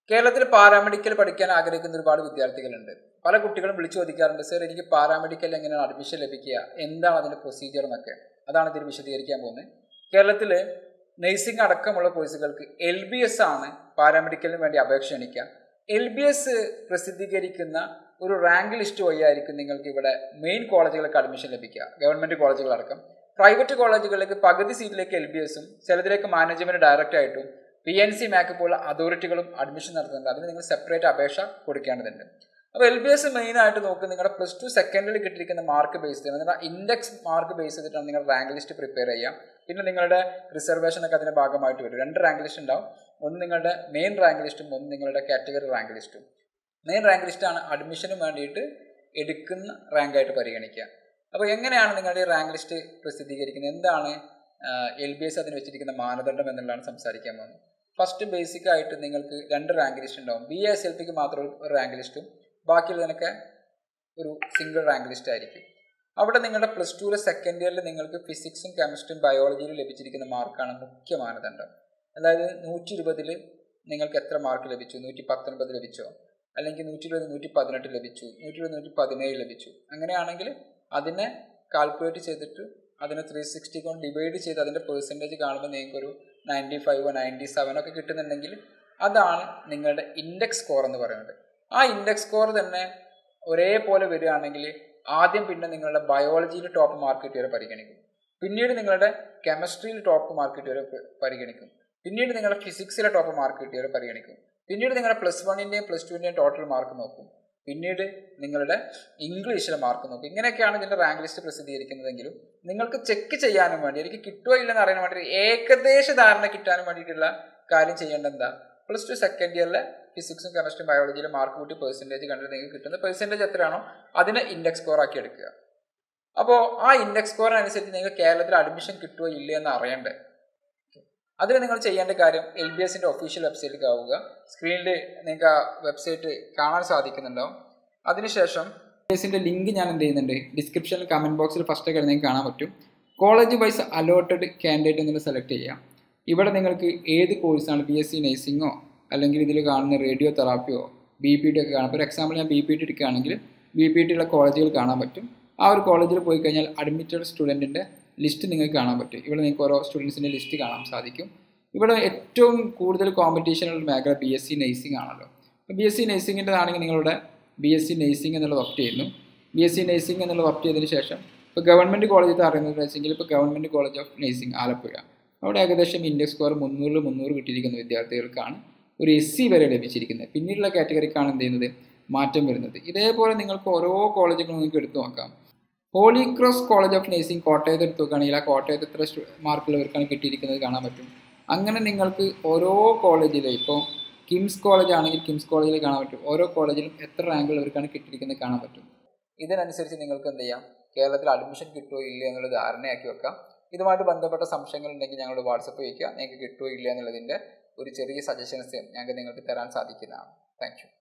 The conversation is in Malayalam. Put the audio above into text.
കേരളത്തിൽ പാരാമെഡിക്കൽ പഠിക്കാൻ ആഗ്രഹിക്കുന്ന ഒരുപാട് വിദ്യാർത്ഥികളുണ്ട് പല കുട്ടികളും വിളിച്ചു ചോദിക്കാറുണ്ട് സർ എനിക്ക് പാരാമെഡിക്കൽ എങ്ങനെയാണ് അഡ്മിഷൻ ലഭിക്കുക എന്താണ് അതിൻ്റെ പ്രൊസീജിയർ എന്നൊക്കെ അതാണ് ഇതിൽ വിശദീകരിക്കാൻ പോകുന്നത് കേരളത്തിൽ നഴ്സിംഗ് അടക്കമുള്ള കോഴ്സുകൾക്ക് എൽ ബി എസ് ആണ് പാരാമെഡിക്കലിന് വേണ്ടി അപേക്ഷ ക്ഷണിക്കുക എൽ ബി എസ് പ്രസിദ്ധീകരിക്കുന്ന ഒരു റാങ്ക് ലിസ്റ്റ് വഴിയായിരിക്കും നിങ്ങൾക്ക് ഇവിടെ മെയിൻ കോളേജുകൾക്ക് അഡ്മിഷൻ ലഭിക്കുക ഗവൺമെൻറ് കോളേജുകളടക്കം പ്രൈവറ്റ് കോളേജുകളിലേക്ക് പകുതി സീറ്റിലേക്ക് എൽ ബി എസും ചിലതിലേക്ക് മാനേജ്മെൻറ്റ് ഡയറക്റ്റ് ആയിട്ടും പി എൻ സി മാക്ക് പോലുള്ള അതോറിറ്റികളും അഡ്മിഷൻ നടത്തുന്നുണ്ട് അതിന് നിങ്ങൾ സെപ്പറേറ്റ് അപേക്ഷ കൊടുക്കേണ്ടതുണ്ട് അപ്പോൾ എൽ ബി എസ് മെയിനായിട്ട് നോക്കുക നിങ്ങളുടെ പ്ലസ് ടു സെക്കൻഡിൽ കിട്ടിയിരിക്കുന്ന മാർക്ക് ബേസ് ചെയ്ത് നിങ്ങളുടെ ഇൻഡെക്സ് മാർക്ക് ബേസ് ചെയ്തിട്ടാണ് നിങ്ങൾ റാങ്ക് ലിസ്റ്റ് പ്രിപ്പയർ ചെയ്യുക പിന്നെ നിങ്ങളുടെ റിസർവേഷൻ ഒക്കെ അതിൻ്റെ ഭാഗമായിട്ട് വരും രണ്ട് റാങ്ക് ലിസ്റ്റ് ഉണ്ടാവും ഒന്ന് നിങ്ങളുടെ മെയിൻ റാങ്ക് ലിസ്റ്റും ഒന്ന് നിങ്ങളുടെ കാറ്റഗറി റാങ്ക് ലിസ്റ്റും മെയിൻ റാങ്ക് ലിസ്റ്റാണ് അഡ്മിഷന് വേണ്ടിയിട്ട് എടുക്കുന്ന റാങ്കായിട്ട് പരിഗണിക്കുക അപ്പോൾ എങ്ങനെയാണ് നിങ്ങളുടെ ഈ റാങ്ക് ലിസ്റ്റ് പ്രസിദ്ധീകരിക്കുന്നത് എന്താണ് എൽ ബി എസ് അതിന് വെച്ചിരിക്കുന്ന മാനദണ്ഡം എന്നുള്ളതാണ് സംസാരിക്കാൻ പോകുന്നത് ഫസ്റ്റ് ബേസിക് ആയിട്ട് നിങ്ങൾക്ക് രണ്ട് റാങ്ക് ലിസ്റ്റ് ഉണ്ടാവും ബി എസ് എൽ പിക്ക് മാത്രം ഒരു റാങ്ക് ലിസ്റ്റും ബാക്കിയുള്ളതിനൊക്കെ ഒരു സിംഗിൾ റാങ്ക് ലിസ്റ്റ് ആയിരിക്കും അവിടെ നിങ്ങളുടെ പ്ലസ് ടുവിലെ സെക്കൻഡ് ഇയറിൽ നിങ്ങൾക്ക് ഫിസിക്സും കെമിസ്ട്രിയും ബയോളജിയിലും ലഭിച്ചിരിക്കുന്ന മാർക്കാണ് മുഖ്യ മാനദണ്ഡം അതായത് നൂറ്റി ഇരുപതിൽ നിങ്ങൾക്ക് എത്ര മാർക്ക് ലഭിച്ചു നൂറ്റി പത്തൊൻപത് ലഭിച്ചോ അല്ലെങ്കിൽ നൂറ്റി ഇരുപത് നൂറ്റി പതിനെട്ട് ലഭിച്ചു നൂറ്റി ഇരുപത് നൂറ്റി പതിനേഴ് ലഭിച്ചു അങ്ങനെയാണെങ്കിൽ അതിനെ കാൽക്കുലേറ്റ് ചെയ്തിട്ട് അതിനെ ത്രീ സിക്സ്റ്റി കൊണ്ട് ഡിവൈഡ് ചെയ്ത് അതിൻ്റെ പേഴ്സൻറ്റേജ് കാണുമ്പോൾ നിങ്ങൾക്കൊരു നയൻറ്റി ഫൈവ് നയൻറ്റി സെവൻ ഒക്കെ കിട്ടുന്നുണ്ടെങ്കിൽ അതാണ് നിങ്ങളുടെ ഇൻഡെക്സ് സ്കോർ എന്ന് പറയുന്നത് ആ ഇൻഡെക്സ് സ്കോർ തന്നെ ഒരേപോലെ വരികയാണെങ്കിൽ ആദ്യം പിന്നെ നിങ്ങളുടെ ബയോളജിയിൽ ടോപ്പ് മാർക്ക് കിട്ടിയവരെ പരിഗണിക്കും പിന്നീട് നിങ്ങളുടെ കെമിസ്ട്രിയിൽ ടോപ്പ് മാർക്ക് കിട്ടിയവരെ പരിഗണിക്കും പിന്നീട് നിങ്ങളുടെ ഫിസിക്സിലെ ടോപ്പ് മാർക്ക് കിട്ടിയവരെ പരിഗണിക്കും പിന്നീട് നിങ്ങളുടെ പ്ലസ് വണ്ണിൻ്റെയും പ്ലസ് ടുവിൻ്റെയും ടോട്ടൽ മാർക്ക് നോക്കും പിന്നീട് നിങ്ങളുടെ ഇംഗ്ലീഷിലെ മാർക്ക് നോക്കും ഇങ്ങനെയൊക്കെയാണ് ഇതിൻ്റെ റാങ്ക് ലിസ്റ്റ് പ്രസിദ്ധീകരിക്കുന്നതെങ്കിലും നിങ്ങൾക്ക് ചെക്ക് ചെയ്യാനും വേണ്ടി എനിക്ക് കിട്ടുമോ ഇല്ലെന്ന് അറിയാൻ വേണ്ടി ഏകദേശ ധാരണ കിട്ടാനും വേണ്ടിയിട്ടുള്ള കാര്യം ചെയ്യേണ്ടത് എന്താ പ്ലസ് ടു സെക്കൻഡ് ഇയറിലെ ഫിസിക്സും കെമിസ്ട്രിയും ബയോളജിയിലും മാർക്ക് കൂട്ടി പെർസെൻറ്റേജ് കണ്ടിട്ട് നിങ്ങൾക്ക് കിട്ടുന്ന പെർസെൻറ്റേജ് എത്രയാണോ അതിനെ ഇൻഡെക്സ് സ്കോർ ആക്കി എടുക്കുക അപ്പോൾ ആ ഇൻഡെക്സ് സ്കോറിനനുസരിച്ച് നിങ്ങൾക്ക് കേരളത്തിൽ അഡ്മിഷൻ കിട്ടുമോ ഇല്ലേ എന്ന് അറിയണ്ടേ അതിന് നിങ്ങൾ ചെയ്യേണ്ട കാര്യം എൽ ബി എസിൻ്റെ ഒഫീഷ്യൽ വെബ്സൈറ്റിലേക്ക് ആവുക സ്ക്രീനിൽ നിങ്ങൾക്ക് ആ വെബ്സൈറ്റ് കാണാൻ സാധിക്കുന്നുണ്ടാവും അതിനുശേഷം എസിൻ്റെ ലിങ്ക് ഞാൻ എന്ത് ചെയ്യുന്നുണ്ട് ഡിസ്ക്രിപ്ഷനിൽ കമൻറ്റ് ബോക്സിൽ ഫസ്റ്റ് ഒക്കെ നിങ്ങൾക്ക് കാണാൻ പറ്റും കോളേജ് വൈസ് അലോട്ടഡ് കാൻഡിഡേറ്റ് എന്നുള്ളത് സെലക്ട് ചെയ്യാം ഇവിടെ നിങ്ങൾക്ക് ഏത് കോഴ്സാണ് ബി എസ് സി നഴ്സിങ്ങോ അല്ലെങ്കിൽ ഇതിൽ കാണുന്ന റേഡിയോ തെറാപ്പിയോ ബി പി ടി ഒക്കെ കാണാം ഫോർ എക്സാമ്പിൾ ഞാൻ ബി പി ടി എടുക്കുകയാണെങ്കിൽ ബി പി ടി ഉള്ള കോളേജുകൾ കാണാൻ പറ്റും ആ ഒരു കോളേജിൽ പോയി കഴിഞ്ഞാൽ അഡ്മിറ്റഡ് സ്റ്റുഡൻറ്റിൻ്റെ ലിസ്റ്റ് നിങ്ങൾക്ക് കാണാൻ പറ്റും ഇവിടെ നിങ്ങൾക്ക് ഓരോ സ്റ്റുഡൻസിൻ്റെ ലിസ്റ്റ് കാണാൻ സാധിക്കും ഇവിടെ ഏറ്റവും കൂടുതൽ കോമ്പറ്റീഷനുള്ള മേഖല ബി എസ് സി നഴ്സിംഗ് ആണല്ലോ ബി എസ് സി നഴ്സിംഗിൻ്റെതാണെങ്കിൽ നിങ്ങളുടെ ബി എസ് സി നഴ്സിംഗ് എന്നുള്ളത് ഓപ്റ്റ് ചെയ്യുന്നു ബി എസ് സി നഴ്സിംഗ് എന്നുള്ളത് ഓപ്റ്റ് ചെയ്തതിന് ശേഷം ഇപ്പോൾ ഗവൺമെൻറ് കോളേജിൽ അറിയുന്നത് വെച്ചെങ്കിൽ ഇപ്പോൾ government college of nursing Alappuzha അവിടെ ഏകദേശം ഇൻഡെക്സ് സ്കോർ മുന്നൂറിൽ മുന്നൂറ് കിട്ടിയിരിക്കുന്ന വിദ്യാർത്ഥികൾക്കാണ് ഒരു എസ് സി വരെ ലഭിച്ചിരിക്കുന്നത് പിന്നീടുള്ള കാറ്റഗറിക്കാണ് എന്ത് ചെയ്യുന്നത് മാറ്റം വരുന്നത് ഇതേപോലെ നിങ്ങൾക്ക് ഓരോ കോളേജുകളും നിങ്ങൾക്ക് എടുത്തു നോക്കാം Holy Cross College of Nursing കോട്ടയത്ത് എടുത്തു നോക്കുകയാണെങ്കിൽ ആ കോട്ടയത്ത് എത്ര മാർക്കുള്ളവർക്കാണ് കിട്ടിയിരിക്കുന്നത് കാണാൻ പറ്റും അങ്ങനെ നിങ്ങൾക്ക് ഓരോ കോളേജിലെ ഇപ്പോൾ കിംസ് കോളേജ് ആണെങ്കിൽ കിംസ് കോളേജിൽ കാണാൻ പറ്റും ഓരോ കോളേജിലും എത്ര റാങ്കുള്ളവർക്കാണ് കിട്ടിയിരിക്കുന്നത് കാണാൻ പറ്റും ഇതിനനുസരിച്ച് നിങ്ങൾക്ക് എന്ത് ചെയ്യാം കേരളത്തിൽ അഡ്മിഷൻ കിട്ടുമോ ഇല്ല എന്നുള്ളത് ധാരണയാക്കി വെക്കാം ഇതുമായിട്ട് ബന്ധപ്പെട്ട സംശയങ്ങൾ ഉണ്ടെങ്കിൽ ഞങ്ങളോട് വാട്സപ്പ് വയ്ക്കുക നിങ്ങൾക്ക് കിട്ടുമോ ഇല്ല എന്നുള്ളതിൻ്റെ ഒരു ചെറിയ സജഷൻസ് ഞങ്ങൾക്ക് നിങ്ങൾക്ക് തരാൻ സാധിക്കുന്നതാണ് താങ്ക്